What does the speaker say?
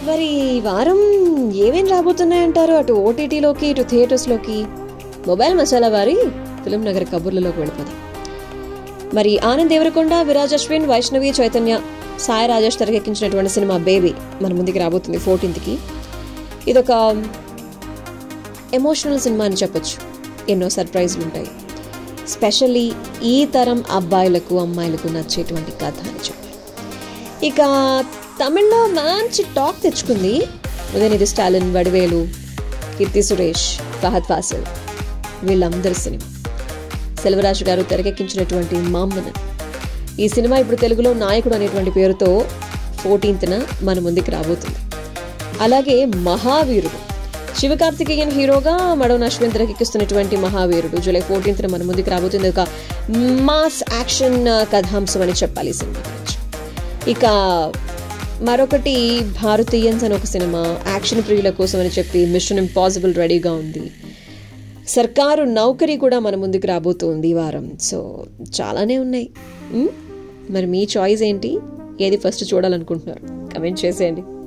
మరి ఈ వారం ఏమేం రాబోతున్నాయంటారు అటు ఓటీటీలోకి ఇటు థియేటర్స్లోకి మొబైల్ మసాలా వారి ఫిలిం నగర్ కబుర్లలోకి వెళ్ళిపోదాం మరి ఆనంద్ దేవరకొండ విరాజ్ అశ్విన్ వైష్ణవి చైతన్య సాయి రాజేష్ తెరకెక్కించినటువంటి సినిమా బేబీ మన ముందుకి రాబోతుంది ఫోర్టీన్త్కి ఇదొక ఎమోషనల్ సినిమా అని చెప్పొచ్చు ఎన్నో సర్ప్రైజ్లు ఉంటాయి స్పెషల్లీ ఈ తరం అబ్బాయిలకు అమ్మాయిలకు నచ్చేటువంటి కథ అని చెప్పాలి ఇక తమిళ్లో మంచి టాక్ తెచ్చుకుంది ఉదయనిధి స్టాలిన్ వడివేలు కీర్తి సురేష్ ఫహద్ ఫాసిల్ వీళ్ళందరి సినిమా సెల్వరాజు గారు తెరకెక్కించినటువంటి మామ్మన ఈ సినిమా ఇప్పుడు తెలుగులో నాయకుడు అనేటువంటి పేరుతో ఫోర్టీన్త్న మన ముందుకు రాబోతుంది అలాగే మహావీరుడు శివకార్తికేయన్ హీరోగా మడవన్ అశ్విన్ తెరకెక్కిస్తున్నటువంటి మహావీరుడు జూలై ఫోర్టీన్త్న మన ముందుకు రాబోతుంది ఒక మాస్ యాక్షన్ కథాంశం అని చెప్పాలి ఈ సినిమా గురించి ఇక మరొకటి భారతీయన్స్ అని ఒక సినిమా యాక్షన్ ప్రియుల కోసం అని చెప్పి మిషన్ ఇంపాసిబుల్ రెడీగా ఉంది సర్కారు నౌకరీ కూడా మన ముందుకు రాబోతుంది ఈ వారం సో చాలానే ఉన్నాయి మ్? మరి మీ చాయిస్ ఏంటి ఏది ఫస్ట్ చూడాలనుకుంటున్నారు కమెంట్ చేసేయండి